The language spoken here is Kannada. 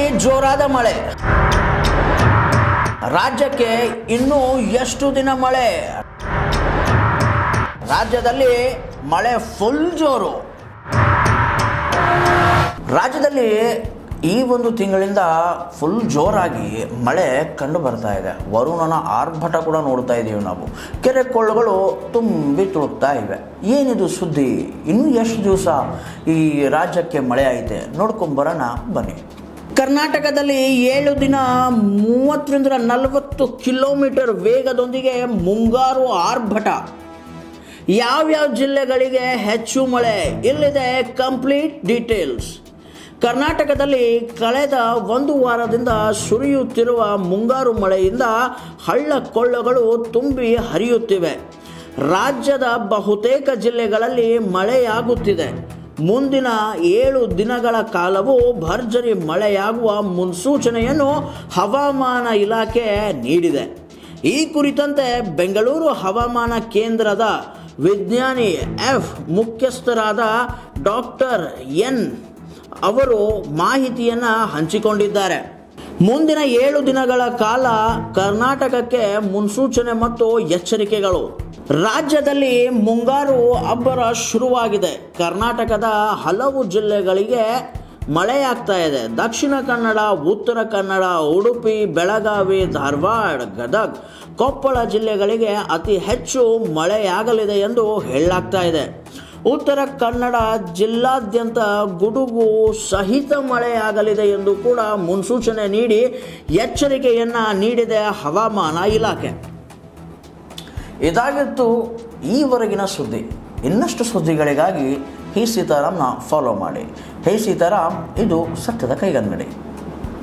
ಜೋರಾದ ಮಳೆ ರಾಜ್ಯಕ್ಕೆ ಇನ್ನೂ ಎಷ್ಟು ದಿನ ಮಳೆ ರಾಜ್ಯದಲ್ಲಿ ಮಳೆ ಫುಲ್ ಜೋರು ರಾಜ್ಯದಲ್ಲಿ ಈ ಒಂದು ತಿಂಗಳಿಂದ ಫುಲ್ ಜೋರಾಗಿ ಮಳೆ ಕಂಡು ಬರ್ತಾ ಇದೆ ವರುಣನ ಆರ್ಭಟ ಕೂಡ ನೋಡ್ತಾ ಇದ್ದೀವಿ ನಾವು ಕೆರೆ ಕೊಳ್ಳಗಳು ತುಂಬಿ ತುಳುಕ್ತಾ ಇವೆ ಏನಿದು ಸುದ್ದಿ ಇನ್ನೂ ಎಷ್ಟು ದಿವಸ ಈ ರಾಜ್ಯಕ್ಕೆ ಮಳೆ ಐತೆ ನೋಡ್ಕೊಂಬರೋಣ ಬನ್ನಿ ಕರ್ನಾಟಕದಲ್ಲಿ ಏಳು ದಿನ ಮೂವತ್ತರಿಂದ ನಲವತ್ತು ಕಿಲೋಮೀಟರ್ ವೇಗದೊಂದಿಗೆ ಮುಂಗಾರು ಆರ್ಭಟ ಯಾವ್ಯಾವ ಜಿಲ್ಲೆಗಳಿಗೆ ಹೆಚ್ಚು ಮಳೆ ಇಲ್ಲಿದೆ ಕಂಪ್ಲೀಟ್ ಡೀಟೇಲ್ಸ್ ಕರ್ನಾಟಕದಲ್ಲಿ ಕಳೆದ ಒಂದು ವಾರದಿಂದ ಸುರಿಯುತ್ತಿರುವ ಮುಂಗಾರು ಮಳೆಯಿಂದ ಹಳ್ಳ ಕೊಳ್ಳಗಳು ತುಂಬಿ ಹರಿಯುತ್ತಿವೆ ರಾಜ್ಯದ ಬಹುತೇಕ ಜಿಲ್ಲೆಗಳಲ್ಲಿ ಮಳೆಯಾಗುತ್ತಿದೆ ಮುಂದಿನ ಏಳು ದಿನಗಳ ಕಾಲವು ಭರ್ಜರಿ ಮಳೆಯಾಗುವ ಮುನ್ಸೂಚನೆಯನ್ನು ಹವಾಮಾನ ಇಲಾಖೆ ನೀಡಿದೆ ಈ ಕುರಿತಂತೆ ಬೆಂಗಳೂರು ಹವಾಮಾನ ಕೇಂದ್ರದ ವಿಜ್ಞಾನಿ ಎಫ್ ಮುಖ್ಯಸ್ಥರಾದ ಡಾಕ್ಟರ್ ಎನ್ ಅವರು ಮಾಹಿತಿಯನ್ನು ಹಂಚಿಕೊಂಡಿದ್ದಾರೆ ಮುಂದಿನ ಏಳು ದಿನಗಳ ಕಾಲ ಕರ್ನಾಟಕಕ್ಕೆ ಮುನ್ಸೂಚನೆ ಮತ್ತು ಎಚ್ಚರಿಕೆಗಳು ರಾಜ್ಯದಲ್ಲಿ ಮುಂಗಾರು ಅಬ್ಬರ ಶುರುವಾಗಿದೆ ಕರ್ನಾಟಕದ ಹಲವು ಜಿಲ್ಲೆಗಳಿಗೆ ಮಳೆಯಾಗ್ತಾ ಇದೆ ದಕ್ಷಿಣ ಕನ್ನಡ ಉತ್ತರ ಕನ್ನಡ ಉಡುಪಿ ಬೆಳಗಾವಿ ಧಾರವಾಡ ಗದಗ್ ಕೊಪ್ಪಳ ಜಿಲ್ಲೆಗಳಿಗೆ ಅತಿ ಹೆಚ್ಚು ಮಳೆಯಾಗಲಿದೆ ಎಂದು ಹೇಳಲಾಗ್ತಾ ಇದೆ ಉತ್ತರ ಕನ್ನಡ ಜಿಲ್ಲಾದ್ಯಂತ ಗುಡುಗು ಸಹಿತ ಮಳೆಯಾಗಲಿದೆ ಎಂದು ಕೂಡ ಮುನ್ಸೂಚನೆ ನೀಡಿ ಎಚ್ಚರಿಕೆಯನ್ನು ನೀಡಿದೆ ಹವಾಮಾನ ಇಲಾಖೆ ಇದಾಗಿತ್ತು ಈವರೆಗಿನ ಸುದ್ದಿ ಇನ್ನಷ್ಟು ಸುದ್ದಿಗಳಿಗಾಗಿ ಹೇ ಸೀತಾರಾಮ್ನ ಫಾಲೋ ಮಾಡಿ ಹೇ ಸೀತಾರಾಮ್ ಇದು ಸತ್ಯದ ಕೈಗನ್ನಡಿ